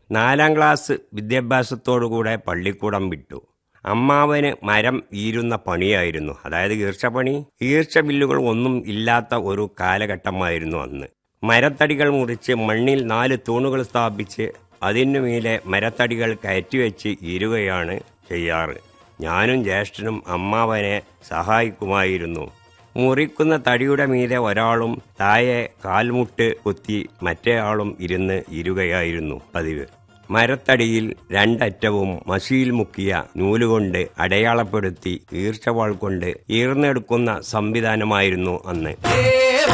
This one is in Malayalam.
നാലാം ക്ലാസ് വിദ്യാഭ്യാസത്തോടുകൂടെ പള്ളിക്കൂടം വിട്ടു അമ്മാവന് മരം ഈരുന്ന പണിയായിരുന്നു അതായത് ഈർച്ചപ്പണി ഈർച്ച ബില്ലുകൾ ഒന്നും ഇല്ലാത്ത ഒരു കാലഘട്ടമായിരുന്നു അന്ന് മരത്തടികൾ മുറിച്ച് മണ്ണിൽ നാല് തൂണുകൾ സ്ഥാപിച്ച് അതിനു മീതെ മരത്തടികൾ കയറ്റിവെച്ച് ഈരുകയാണ് ചെയ്യാറ് ഞാനും ജ്യേഷ്ഠനും അമ്മാവനെ സഹായിക്കുമായിരുന്നു മുറിക്കുന്ന തടിയുടെ മീതെ ഒരാളും താഴെ കാൽമുട്ട് കുത്തി മറ്റേ ആളും ഇരുന്ന് ഇരുകയായിരുന്നു പതിവ് മരത്തടിയിൽ രണ്ടറ്റവും മഷിയിൽ മുക്കിയ നൂലുകൊണ്ട് അടയാളപ്പെടുത്തി ഈർച്ചവാൾ കൊണ്ട് ഈർന്നെടുക്കുന്ന സംവിധാനമായിരുന്നു അന്ന്